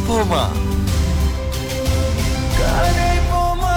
போமா கதை போமா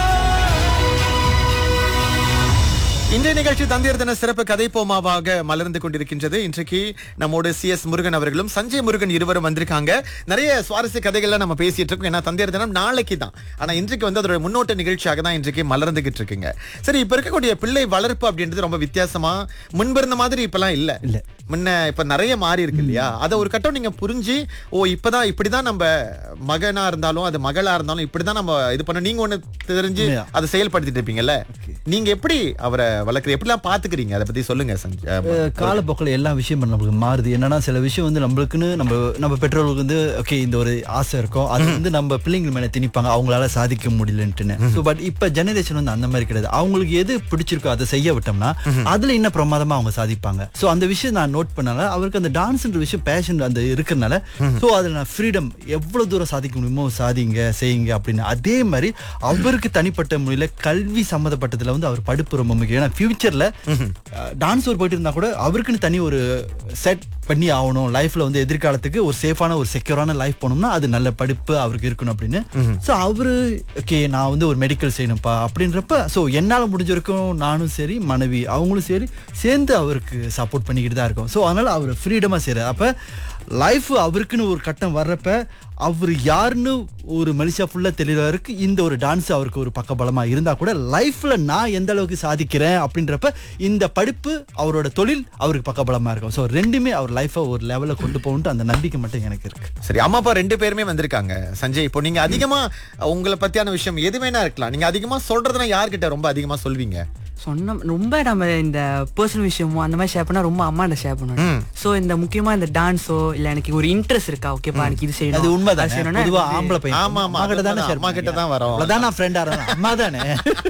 இன்றைய நிகழ்ச்சி தந்தையர் தின சிறப்பு கதை போமாவாக மலர்ந்து கொண்டிருக்கின்றது இன்றைக்கு நம்மோடு சி எஸ் முருகன் அவர்களும் சஞ்சய் முருகன் இருவரும் வந்திருக்காங்க நிறைய சுவாரஸ்ய கதைகள்லாம் நம்ம பேசிட்டு இருக்கோம் ஏன்னா தந்தையர் தினம் நாளைக்கு தான் ஆனா இன்றைக்கு வந்து அதோட முன்னோட்ட நிகழ்ச்சியாக தான் இன்றைக்கு மலர்ந்துகிட்டு இருக்குங்க சரி இப்ப இருக்கக்கூடிய பிள்ளை வளர்ப்பு அப்படின்றது ரொம்ப வித்தியாசமா முன்பிருந்த மாதிரி இப்பெல்லாம் இல்ல இல்ல. முன்ன இப்ப நிறைய மாறி இருக்கு இல்லையா அத ஒரு கட்டம் நீங்க புரிஞ்சு ஓ இப்பதான் இப்படிதான் நம்ம மகனா இருந்தாலும் அது மகளா இருந்தாலும் இப்படிதான் நம்ம இது பண்ண நீங்க ஒண்ணு தெரிஞ்சு உண்மையா. அதை செயல்படுத்திட்டு இருப்பீங்கல்ல நீங்க எப்படி அவரை வளர்க்குற எப்படிலாம் பாத்துக்கிறீங்க அதை பத்தி சொல்லுங்க சஞ்சய் அஹ் காலப்போக்கில் எல்லா விஷயமும் நம்மளுக்கு மாறுது என்னன்னா சில விஷயம் வந்து நம்மளுக்குன்னு நம்ம நம்ம பெற்றோர்களுக்கு வந்து ஓகே இந்த ஒரு ஆசை இருக்கும் அது வந்து நம்ம பிள்ளைங்க மேல திணிப்பாங்க அவங்களால சாதிக்க முடியலன்ட்டுன்னு ஸோ பட் இப்ப ஜெனரேஷன் வந்து அந்த மாதிரி கிடையாது அவங்களுக்கு எது பிடிச்சிருக்கோ அதை செய்ய விட்டோம்னா அதுல இன்னும் பிரமாதமா அவங்க சாதிப்பாங்க ஸோ அந்த விஷயம் நான் நோட் பண்ணால அவருக்கு அந்த டான்ஸ்ன்ற விஷயம் பேஷன் அந்த இருக்கிறனால ஸோ அதுல நான் ஃப்ரீடம் எவ்வளவு தூரம் சாதிக்க முடியுமோ சாதிங்க செய்யுங்க அப்படின்னு அதே மாதிரி அவருக்கு தனிப்பட்ட முறையில கல்வி சம்மந்தப்பட்டதுல வந்து அவர் படிப்பு ரொம்ப முக்கியம் ஏன்னா ஃபியூச்சர்ல டான்ஸ் ஒரு போயிட்டு இருந்தா கூட அவருக்குன்னு தனி ஒரு செட் பண்ணி ஆகணும் லைஃப்ல வந்து எதிர்காலத்துக்கு ஒரு சேஃபான ஒரு செக்யூரான லைஃப் போகணும்னா அது நல்ல படிப்பு அவருக்கு இருக்கணும் அப்படின்னு ஸோ அவரு ஓகே நான் வந்து ஒரு மெடிக்கல் செய்யணும்ப்பா அப்படின்றப்ப ஸோ என்னால முடிஞ்ச வரைக்கும் நானும் சரி மனைவி அவங்களும் சரி சேர்ந்து அவருக்கு சப்போர்ட் பண்ணிக்கிட்டு தான் இருக்கோம் ஸோ அதனால அவர் ஃப்ரீடமா செய்யறாரு அப்ப லைஃப் அவருக்குன்னு ஒரு கட்டம் வர்றப்ப அவர் யாருன்னு ஒரு மனுஷா ஃபுல்லா தெரியறவருக்கு இந்த ஒரு டான்ஸ் அவருக்கு ஒரு பக்கபலமா இருந்தா கூட லைஃப்ல நான் எந்த அளவுக்கு சாதிக்கிறேன் அப்படின்றப்ப இந்த படிப்பு அவரோட தொழில் அவருக்கு பக்கபலமா இருக்கும் ஸோ ரெண்டுமே அவர் லைஃபை ஒரு லெவல்ல கொண்டு போகணுட்டு அந்த நம்பிக்கை மட்டும் எனக்கு இருக்கு சரி அம்மா அப்பா ரெண்டு பேருமே வந்திருக்காங்க சஞ்சய் இப்போ நீங்க அதிகமா உங்களை பத்தியான விஷயம் எது வேணா இருக்கலாம் நீங்க அதிகமா சொல்றதுனா யார்கிட்ட ரொம்ப அதிகமா சொல்வீங்க சொன்ன ரொம்ப நம்ம இந்த பர்சனல் விஷயமோ அந்த மாதிரி ஷேர் பண்ணா ரொம்ப அம்மாட்ட ஷேர் பண்ணுவேன் சோ இந்த முக்கியமா இந்த டான்ஸோ இல்ல எனக்கு ஒரு இன்ட்ரெஸ்ட் இருக்கா ஓகேப்பா எனக்கு இது செய்யணும் அது உண்மைதான் அது செய்யணும்னா பொதுவா எனக்கு ஆம்பளை பையன் ஆமா, ஆமா, அம்மா கிட்ட தானே அதுதான், share அம்மா கிட்ட தான் வரோம். அவ்வளவுதான் நான் ஃப்ரெண்டா அம்மா தானே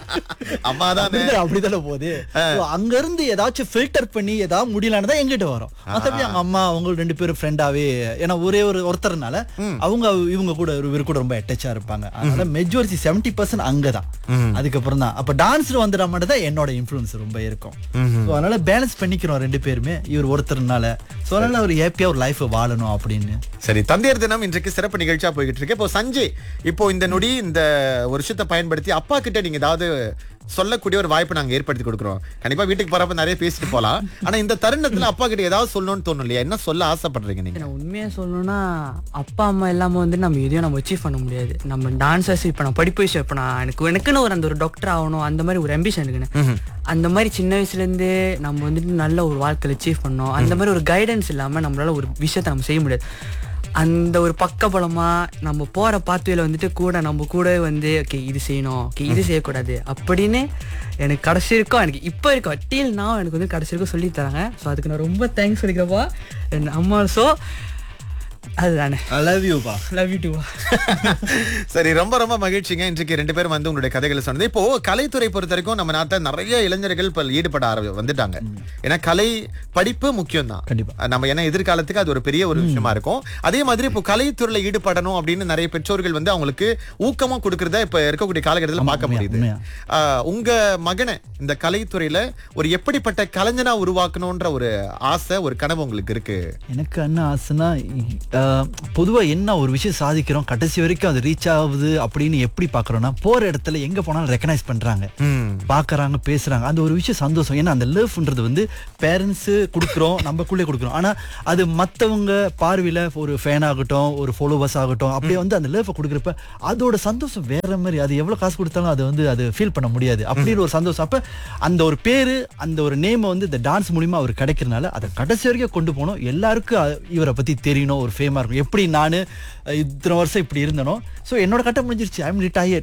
அம்மா தானே அப்படிதான் அப்படிதானே போகுது So, அங்க இருந்து ஏதாச்சும் ஃபில்டர் பண்ணி ஏதாவது முடியலன்னு தான் எங்கிட்ட வரும் மத்தபடி அவங்க அம்மா அவங்க ரெண்டு பேரும் ஃப்ரெண்டாவே ஏன்னா ஒரே ஒரு ஒருத்தர்னால அவங்க இவங்க கூட இவர் கூட ரொம்ப அட்டாச்சா இருப்பாங்க அதனால மெஜாரிட்டி செவன்டி பர்சன்ட் அங்கதான் அதுக்கப்புறம் தான் அப்ப டான்ஸ்ல வந்துட மட்டும் தான் என்னோட இன்ஃபுளுன்ஸ் ரொம்ப இருக்கும் So, அதனால பேலன்ஸ் பண்ணிக்கிறோம் ரெண்டு பேருமே இவர் ஒருத்தர்னால சோ அதனால அவர் ஹாப்பியா ஒரு லைஃப் வாழணும் அப்படின்னு சரி தந்தையர் தினம் இன்றைக்கு சிறப்பு நிகழ்ச்சியா போய்கிட்டு இருக்கு இப்போ சஞ்சய் இப்போ இந்த நொடி இந்த ஒரு விஷயத்தை பயன்படுத்தி அப்பா கிட்ட நீங்க ஏதாவது சொல்லக்கூடிய ஒரு வாய்ப்பு நாங்க ஏற்படுத்தி கொடுக்குறோம் கண்டிப்பா வீட்டுக்கு போறப்ப நிறைய பேசிட்டு போலாம் ஆனா இந்த தருணத்துல அப்பா கிட்ட ஏதாவது சொல்லணும்னு தோணும் இல்லையா என்ன சொல்ல ஆசைப்படுறீங்க நீங்க நான் உண்மையா சொல்லணும்னா அப்பா அம்மா இல்லாம வந்து நம்ம எதையும் நம்ம அச்சீவ் பண்ண முடியாது நம்ம டான்சர்ஸ் இப்ப நான் படிப்பு விஷயம் இப்ப நான் எனக்கு எனக்குன்னு ஒரு அந்த ஒரு டாக்டர் ஆகணும் அந்த மாதிரி ஒரு அம்பிஷன் இருக்குன்னு அந்த மாதிரி சின்ன வயசுல இருந்தே நம்ம வந்துட்டு நல்ல ஒரு வாழ்க்கையில அச்சீவ் பண்ணோம் அந்த மாதிரி ஒரு கைடன்ஸ் இல்லாம நம்மளால ஒரு விஷயத்தை நம்ம செய்ய முடியாது அந்த ஒரு பக்கபலமா நம்ம போற பாத்துவையில வந்துட்டு கூட நம்ம கூட வந்து ஓகே இது செய்யணும் ஓகே இது செய்யக்கூடாது அப்படின்னு எனக்கு கடைசி இருக்கும் எனக்கு இப்போ இருக்கும் டீல் நான் எனக்கு வந்து கடைசி இருக்கும் சொல்லி தராங்க ஸோ அதுக்கு நான் ரொம்ப தேங்க்ஸ் சொல்லிக்கிறப்பா என் அம்மா ஸோ அதுதானே ஐ லவ் யூ பா லவ் யூ டூ சரி ரொம்ப ரொம்ப மகிழ்ச்சிங்க இன்றைக்கு ரெண்டு பேரும் வந்து உங்களுடைய கதைகளை சொன்னது இப்போ கலைத்துறை பொறுத்த வரைக்கும் நம்ம நாட்டில் நிறைய இளைஞர்கள் இப்போ ஈடுபட ஆரம்பி வந்துட்டாங்க ஏன்னா கலை படிப்பு முக்கியம் தான் கண்டிப்பா. நம்ம ஏன்னா எதிர்காலத்துக்கு அது ஒரு பெரிய ஒரு விஷயமா இருக்கும் அதே மாதிரி இப்போ கலைத்துறையில ஈடுபடணும் அப்படின்னு நிறைய பெற்றோர்கள் வந்து அவங்களுக்கு ஊக்கமா கொடுக்கறத இப்ப இருக்கக்கூடிய காலகட்டத்தில் பார்க்க உண்மையா, முடியுது உண்மையா. ஆஹ், உங்க மகனை இந்த கலைத்துறையில ஒரு எப்படிப்பட்ட கலைஞனா உருவாக்கணும்ன்ற ஒரு ஆசை ஒரு கனவு உங்களுக்கு இருக்கு எனக்கு என்ன ஆசைன்னா ஆஹ், பொதுவா என்ன ஒரு விஷயம் சாதிக்கிறோம் கடைசி வரைக்கும் அது ரீச் ஆகுது அப்படின்னு எப்படி பாக்குறோம்னா போற இடத்துல எங்க போனாலும் ரெக்கனைஸ் பண்றாங்க பாக்குறாங்க பேசுறாங்க அந்த ஒரு விஷயம் சந்தோஷம் ஏன்னா அந்த லவ்ன்றது வந்து பேரண்ட்ஸ் கொடுக்குறோம் நமக்குள்ளே கொடுக்குறோம் ஆனா அது மத்தவங்க பார்வையில ஒரு ஃபேன் ஆகட்டும் ஒரு ஃபாலோவர்ஸ் ஆகட்டும் அப்படியே வந்து அந்த லவ் கொடுக்குறப்ப அதோட சந்தோஷம் வேற மாதிரி அது எவ்வளவு காசு கொடுத்தாலும் அது வந்து அது ஃபீல் பண்ண முடியாது அப்படின்னு ஒரு சந்தோஷம் அப்ப அந்த ஒரு பேரு அந்த ஒரு நேமை வந்து இந்த டான்ஸ் மூலியமா அவர் கிடைக்கிறனால அதை கடைசி வரைக்கும் கொண்டு போகணும் எல்லாருக்கும் அ- இவரை பத்தி தெரியணும் ஒரு ஃபேமா இருக்கும் எப்படி நான் இத்தனை வருஷம் இப்படி இருந்தனோ சோ என்னோட கட்டம் முடிஞ்சிருச்சு ஐம் ரிட்டையர்ட்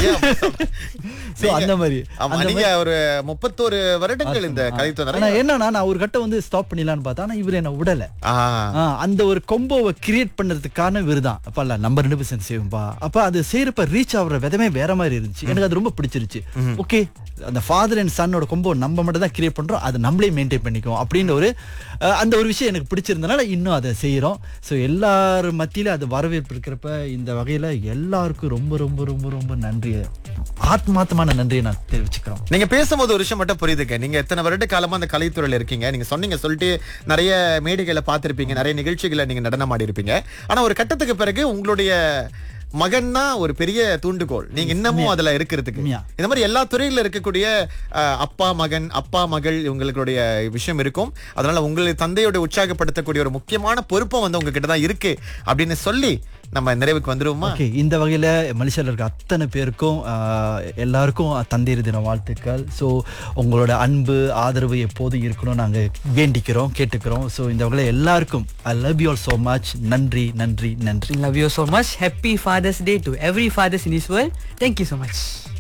சோ அந்த மாதிரி ஆமா அந்த நீங்க ஒரு முப்பத்தோரு வருடங்கள் இந்த கலைத்துறை ஆனா என்னன்னா நான் ஒரு கட்டம் வந்து ஸ்டாப் பண்ணிடலான்னு பார்த்தா ஆனா இவர் என்ன விடல ஆஹ் ஆ, அந்த ஒரு கொம்போவை கிரியேட் பண்றதுக்கான விருதான் அப்ப இல்ல நம்ம ரெண்டு பர்சன்ட் செய்வோம்பா அப்ப அது செய்யறப்ப ரீச் ஆகுற விதமே வேற மாதிரி இருந்துச்சு எனக்கு அது ரொம்ப பிடிச்சிருச்சு ஓகே அந்த ஃபாதர் அண்ட் சன்னோட கொம்போ நம்ம மட்டும் தான் கிரியேட் பண்றோம் அதை நம்மளே மெயின்டைன் பண்ணிக்குவோம் அப்படின்னு ஒரு அஹ், அந்த ஒரு விஷயம் எனக்கு பிடிச்சிருந்தனால இன்னும் அதை செய்யறோம் ஸோ எல்லார் மத்தியில அது வரவேற்பு இருக்கிறப்ப இந்த வகையில எல்லாருக்கும் ரொம்ப ரொம்ப ரொம்ப ரொம்ப நன்றி ஆத்மார்த்தமான நன்றியை நான் தெரிவிச்சுக்கிறோம் நீங்க பேசும்போது ஒரு விஷயம் மட்டும் புரியுதுங்க நீங்க எத்தனை வருட காலமா அந்த கலைத்துறையில இருக்கீங்க நீங்க சொன்னீங்க சொல்லிட்டு நிறைய மேடைகளை பார்த்திருப்பீங்க நிறைய நிகழ்ச்சிகளை நீங்க நடனம் ஆடி இருப்பீங்க ஆனா ஒரு கட்டத்துக்கு பிறகு உங்களுடைய மகன் தான் ஒரு பெரிய தூண்டுகோல் நீங்க இன்னமும் அதுல இருக்கிறதுக்கு உண்மையா. இந்த மாதிரி எல்லா துறையில இருக்கக்கூடிய அஹ், அப்பா மகன் அப்பா மகள் இவங்களுடைய விஷயம் இருக்கும் அதனால உங்களை தந்தையோட உற்சாகப்படுத்தக்கூடிய ஒரு முக்கியமான பொறுப்பும் வந்து உங்ககிட்ட தான் இருக்கு அப்படின்னு சொல்லி நம்ம நிறைவுக்கு வந்துருவோமா ஓகே இந்த வகையில் மலேசியாவில் இருக்க அத்தனை பேருக்கும் ஆஹ், எல்லாருக்கும் தந்தையர் தின வாழ்த்துக்கள் ஸோ உங்களோட அன்பு ஆதரவு எப்போதும் இருக்கணும் நாங்கள் வேண்டிக்கிறோம் கேட்டுக்கிறோம் ஸோ இந்த வகையில் எல்லாருக்கும் I love you all so much நன்றி நன்றி நன்றி love you so much happy father's day to every fathers in this world thank you so much